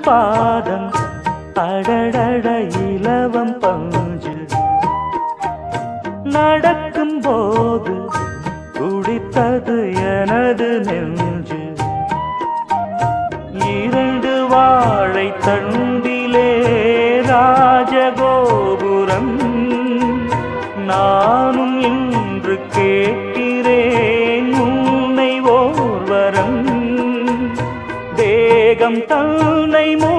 பாதம் அடடட இலவம் பஞ்சு நடக்கும் போது குடித்தது எனது நெஞ்சு இரண்டு வாழை தண்டிலே ராஜகோபுரம் நானும் இன்று கேட்கிறேன் உன்னை ஓர்வரம் தேகம் தன்னை மூ